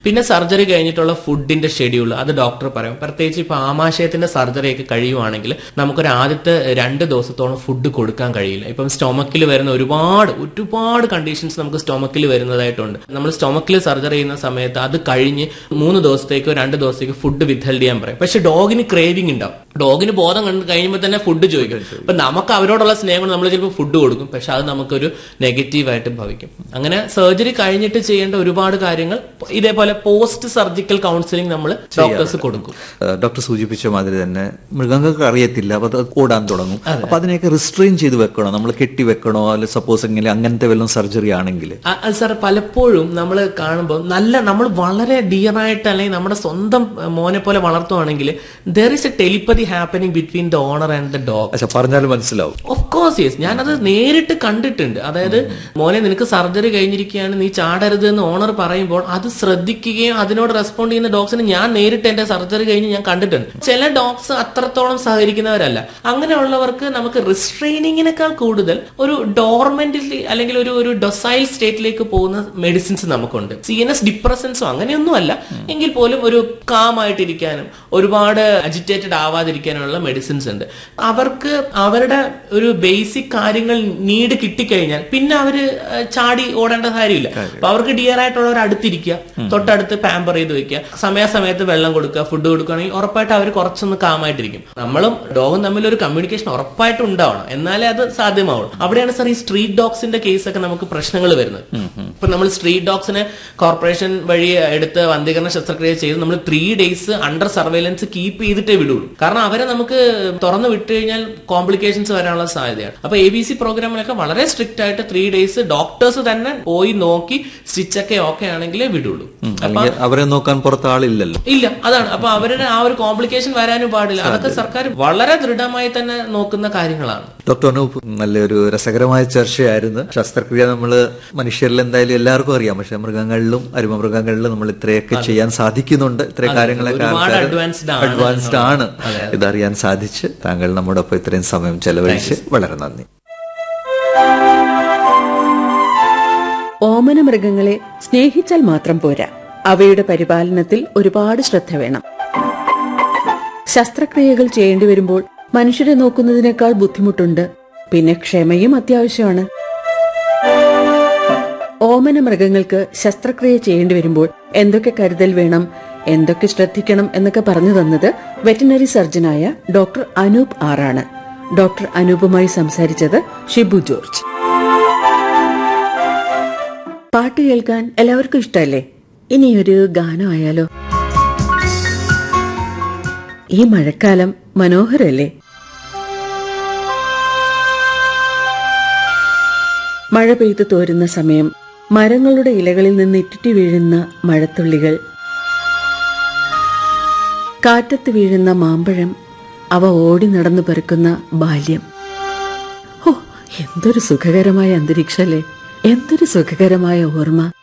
പിന്നെ സർജറി കഴിഞ്ഞിട്ടുള്ള ഫുഡിന്റെ ഷെഡ്യൂൾ അത് ഡോക്ടർ പറയും പ്രത്യേകിച്ച് ഇപ്പൊ ആമാശയത്തിന്റെ സർജറി ഒക്കെ കഴിയുവാണെങ്കിൽ നമുക്കൊരു ആദ്യത്തെ രണ്ട് ദിവസത്തോളം ഫുഡ് കൊടുക്കാൻ കഴിയില്ല ഇപ്പം സ്റ്റൊമക്കിൽ വരുന്ന ഒരുപാട് ഒരുപാട് കണ്ടീഷൻസ് നമുക്ക് സ്റ്റൊമക്കിൽ വരുന്നതായിട്ടുണ്ട് നമ്മൾ സ്റ്റൊമക്കിൽ സർജറി ചെയ്യുന്ന സമയത്ത് അത് കഴിഞ്ഞ് മൂന്ന് ദിവസത്തേക്കോ രണ്ട് ദിവസത്തേക്കോ ഫുഡ് വിത്ത്ഹെൽഡ് ചെയ്യാൻ പറയും പക്ഷെ ഡോഗിന് ക്രേവിംഗ് ഉണ്ടാവും ഡോഗിന് ബോധം കണ്ട് കഴിയുമ്പോൾ തന്നെ ഫുഡ് ചോദിക്കും അപ്പൊ നമുക്ക് അവരോടുള്ള സ്നേഹം കൊണ്ട് നമ്മൾ ചിലപ്പോൾ ഫുഡ് കൊടുക്കും പക്ഷെ അത് നമുക്കൊരു നെഗറ്റീവായിട്ട് ഭവിക്കും അങ്ങനെ സർജറി കഴിഞ്ഞിട്ട് ചെയ്യേണ്ട ഒരുപാട് കാര്യങ്ങൾ ഇതേപോലെ പോസ്റ്റ് സർജിക്കൽ കൗൺസിലിംഗ് നമ്മൾ ഡോക്ടേഴ്സ് കൊടുക്കും ഏഹ് ഡോക്ടർ സൂചിപ്പിച്ച മാതിരി തന്നെ മൃഗങ്ങൾക്ക് അറിയത്തില്ല അപ്പൊ അത് ഓടാൻ തുടങ്ങും അപ്പൊ അതിനെയൊക്കെ റിസ്ട്രെയിൻ ചെയ്ത് വെക്കണോ നമ്മൾ കെട്ടി വെക്കണോ അല്ലെ സപ്പോസ് എങ്ങനെ അങ്ങനത്തെ വല്ലതും സർജറി ആണെങ്കിൽ അ- അത് സാർ പലപ്പോഴും നമ്മൾ കാണുമ്പോൾ നല്ല നമ്മൾ വളരെ ഡിയർ ആയിട്ട് അല്ലെങ്കിൽ നമ്മുടെ സ്വന്തം അഹ്, മോനെ പോലെ വളർത്തുവാണെങ്കിൽ there is a telepathy happening between the owner and the dog പക്ഷെ പറഞ്ഞാൽ മനസ്സിലാവും ഓഫ് കോഴ്സ് യെസ് ഞാനത് നേരിട്ട് കണ്ടിട്ടുണ്ട് അതായത് മോനെ നിനക്ക് സർജറി കഴിഞ്ഞിരിക്കുകയാണ് നീ ചാടരുത് എന്ന് ഓണർ പറയുമ്പോൾ അത് ശ്രദ്ധിക്കുകയും അതിനോട് റെസ്പോണ്ട് ചെയ്യുന്ന ഡോഗ്സിന് ഞാൻ നേരിട്ട് എന്റെ സർജറി കഴിഞ്ഞ് ഞാൻ കണ്ടിട്ടുണ്ട് ചില ഡോഗ്സ് അത്രത്തോളം സഹകരിക്കുന്നവരല്ല അങ്ങനെയുള്ളവർക്ക് നമുക്ക് റിസ്ട്രെയിനിങ്ങിനേക്കാൾ കൂടുതൽ ഒരു ഡോർമെന്റിൽ അല്ലെങ്കിൽ ഒരു ഒരു ഡൊസൈൽ സ്റ്റേറ്റിലേക്ക് പോകുന്ന മെഡിസിൻസ് നമുക്കുണ്ട് സി എൻ എസ് ഡിപ്രസൻസോ അങ്ങനെയൊന്നും അല്ല എങ്കിൽ പോലും ഒരു കാം ആയിട്ടിരിക്കാനും ഒരുപാട് അജിറ്റേറ്റഡ് ആവാതിരിക്കാനുള്ള മെഡിസിൻസ് ഉണ്ട് അവർക്ക് അവരുടെ ഒരു ബേസിക് കാര്യങ്ങൾ നീഡ് കിട്ടിക്കഴിഞ്ഞാൽ പിന്നെ അവര് ഏഹ്, ചാടി ഓടേണ്ട കാര്യമില്ല അപ്പൊ അവർക്ക് ഡിയർ ആയിട്ടുള്ളവർ അടുത്തിരിക്കുക തൊട്ടടുത്ത് പാമ്പർ ചെയ്ത് വെക്കുക സമയാസമയത്ത് വെള്ളം കൊടുക്കുക ഫുഡ് കൊടുക്കുകയാണെങ്കിൽ ഉറപ്പായിട്ട് അവർ കുറച്ചൊന്ന് കാമായിട്ടിരിക്കും നമ്മളും ഡോഗും തമ്മിൽ ഒരു കമ്മ്യൂണിക്കേഷൻ ഉറപ്പായിട്ടും ഉണ്ടാവണം എന്നാലേ അത് സാധ്യമാവുള്ളൂ അവിടെയാണ് സാർ ഈ സ്ട്രീറ്റ് ഡോഗ്സിന്റെ കേസൊക്കെ നമുക്ക് പ്രശ്നങ്ങൾ വരുന്നത് ഇപ്പൊ നമ്മൾ സ്ട്രീറ്റ് ഡോഗ്സിനെ കോർപ്പറേഷൻ വഴി എടുത്ത് വന്ധീകരണ ശസ്ത്രക്രിയ ചെയ്ത് നമ്മൾ three days under surveillance keep ചെയ്തിട്ടേ വിടുള്ളൂ കാരണം അവരെ നമുക്ക് തുറന്നു വിട്ടു കഴിഞ്ഞാൽ കോംപ്ലിക്കേഷൻസ് വരാനുള്ള സാധ്യതയാണ് അപ്പൊ എ ബി സി പ്രോഗ്രാമിലൊക്കെ വളരെ സ്ട്രിക്റ്റ് ആയിട്ട് ത്രീ ഡേയ്സ് ഡോക്ടേഴ്സ് തന്നെ പോയി നോക്കി സ്റ്റിച്ചൊക്കെ ഓക്കെ ആണെങ്കിലേ വിടുള്ളൂ അല്ലെങ്കിൽ അവരെ നോക്കാൻ പുറത്ത് ആളില്ലല്ലോ ഇല്ല അതാണ് അപ്പൊ അവരുടെ ആ ഒരു കോംപ്ലിക്കേഷൻ വരാനും പാടില്ല അതൊക്കെ സർക്കാർ വളരെ ദൃഢമായി തന്നെ നോക്കുന്ന കാര്യങ്ങളാണ് ഡോക്ടർ അനൂപ് നല്ലൊരു രസകരമായ ചർച്ചയായിരുന്നു ശസ്ത്രക്രിയ നമ്മൾ മനുഷ്യരിൽ എന്തായാലും എല്ലാവർക്കും അറിയാം പക്ഷെ മൃഗങ്ങളിലും അരുമ മൃഗങ്ങളിലും നമ്മൾ ഇത്രയൊക്കെ ചെയ്യാൻ സാധിക്കുന്നുണ്ട് ഇത്രയും കാര്യങ്ങളൊക്കെ ഒരുപാട് ആൾക്കാർ advanced ആണ് അഡ്വാൻസ്ഡ് ആണ് ഇതറിയാൻ സാധിച്ച് താങ്കൾ നമ്മുടെ ഒപ്പം ഇത്രയും സമയം ചെലവഴിച്ച് വളരെ നന്ദി ഓമന മൃഗങ്ങളെ സ്നേഹിച്ചാൽ മാത്രം പോരാ അവയുടെ പരിപാലനത്തിൽ ഒരുപാട് ശ്രദ്ധ വേണം ശസ്ത്രക്രിയകൾ ചെയ്യേണ്ടി വരുമ്പോൾ മനുഷ്യരെ നോക്കുന്നതിനേക്കാൾ ബുദ്ധിമുട്ടുണ്ട് പിന്നെ ക്ഷമയും അത്യാവശ്യമാണ് ഓമന മൃഗങ്ങൾക്ക് ശസ്ത്രക്രിയ ചെയ്യേണ്ടി വരുമ്പോൾ എന്തൊക്കെ കരുതൽ വേണം എന്തൊക്കെ ശ്രദ്ധിക്കണം എന്നൊക്കെ പറഞ്ഞു തന്നത് വെറ്റിനറി സർജനായ ഡോക്ടർ അനൂപ് ആറാണ് ഡോക്ടർ അനൂപുമായി സംസാരിച്ചത് ഷിബു ജോർജ് പാട്ട് കേൾക്കാൻ എല്ലാവർക്കും ഇഷ്ടമല്ലേ ഇനിയൊരു ഗാനമായാലോ ഈ മഴക്കാലം മനോഹരല്ലേ മഴ പെയ്തു തോരുന്ന സമയം മരങ്ങളുടെ ഇലകളിൽ നിന്ന് ഇറ്റിറ്റി വീഴുന്ന മഴത്തുള്ളികൾ കാറ്റത്ത് വീഴുന്ന മാമ്പഴം അവ ഓടി നടന്നു പെറുക്കുന്ന ബാല്യം ഓ എന്തൊരു സുഖകരമായ അന്തരീക്ഷല്ലേ എന്തൊരു സുഖകരമായ ഓർമ്മ